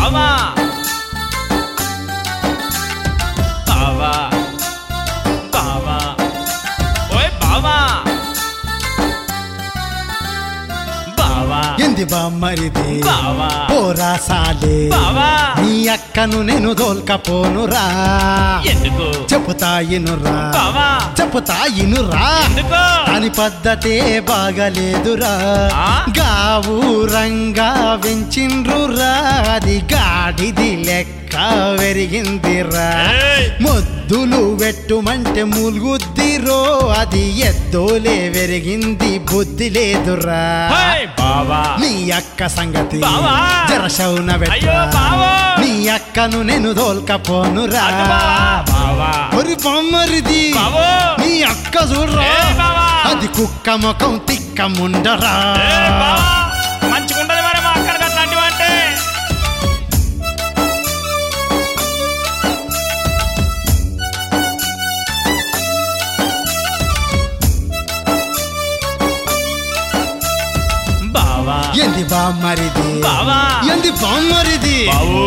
బావా బావా బావా ఓయ్ బావా బావా ఎంది బామ్మరిది బావా పోరా సాలే బావా నీ అక్కను నేను దోల్కపోనురా ఎందుకు చెప్పుతా ఇనురా బావా చెప్పుతా ఇనురా ఎందుకు అని పద్ధతే బాగలేదురా ఆ? గావు రంగా వెంచిండ్రురా అది గాడిది లెక్క వెరిగిందిరా ఏయ్! మొద్దులు వెట్టుమంటే మూలుగుద్దిరో అది ఎద్దోలే వెరిగింది బుద్ధి లేదురా హై బావా నీ అక్క సంగతి బావా! జరశౌన అయ్యో బావో! నీ అక్కను నేను దోల్కపోనురా అటు బావా బావా ఒరి బొమ్మరిది బావో నీ అక్క చూడరా ఏయ్ బావా! అది కుక్క ముఖం తిక్క ముండరా ఏయ్ బావా మంచిగుంటది మరి మా అక్కడికి అట్లాంటివి అంటే బావా ఎంది బామ్మరిది బావా ఎంది బామ్మరిది బావు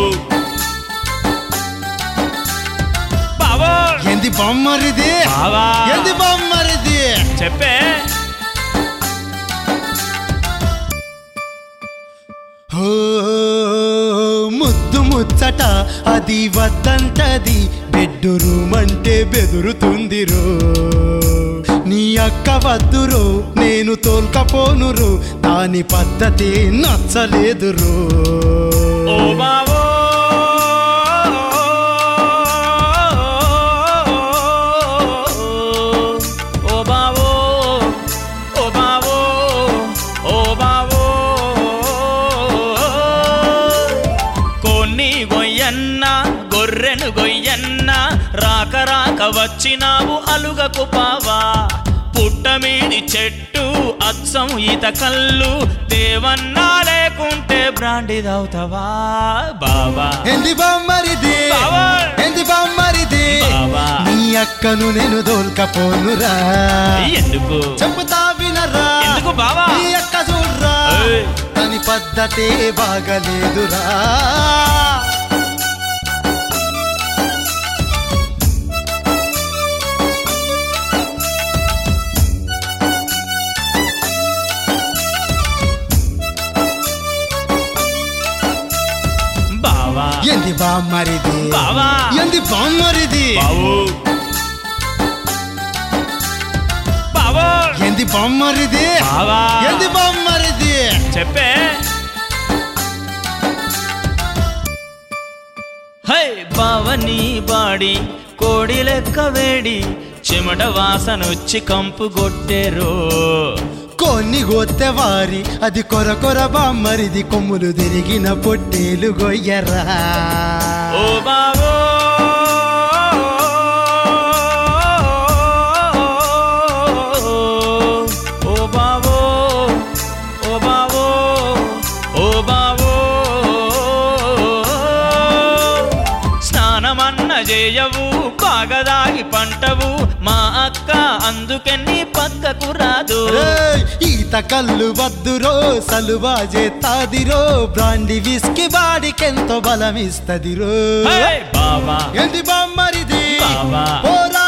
బావో ఎంది బామ్మరిది బావా ఎంది బామ్మరిది చెప్పే ఓ ముద్దు ముచ్చట అది వద్దంటది బెడ్ రూమ్ అంటే బెదురుతుందిరో నీ అక్క వద్దురో నేను తోల్కపోనురు దాని పద్ధతి నచ్చలేదురో ఓ బావో ఓ బావో ఓ బావో ఓ బావో కొన్ని గొయ్యన్న గొర్రెను గొయ్యన్న రాక రాక వచ్చినావు అలుగకు పావా పుట్టమీది చెట్టు అచ్చం ఈత కళ్ళు దేవన్నా లేకుంటే బ్రాండి దావుతావా బావా ఎంది బామ్మరిది బావా! ఎంది బామ్మరిది బావా! నీ అక్కను నేను దోల్కపోనురా ఎందుకు చెప్పుతా వినరా ఎందుకు బావా నీ అక్క చూడరా ఏయ్! దాని పద్ధతే బాగలేదురా బావా ఎంది బామ్మరిది బావా ఎంది బామ్మరిది బావు బావో ఎంది బామ్మరిది బావా ఎంది బామ్మరిది చెప్పే హై బావని బాడి కోడి లెక్క వేడి చెమట వాసనొచ్చి కంపు కొట్టేరో కొన్ని గోత్తె వారి అది కొర కొర బామ్మరిది కొమ్ములు తిరిగిన పొట్టేలు గొయ్యరా ఓ బావో ఓ బావో ఓ బావో ఓ బావో స్నానమన్న చేయవు బాగదాగి పంటవు మా అక్క అందుకని పక్కకు రాదు ఏయ్, ఈత కళ్ళు వద్దురో సలువా చేస్తాదిరో బ్రాండి విస్కి బాడికెంతో బలమిస్తదిరో హే బావా ఎంది బామ్మరిది బావా. పోరా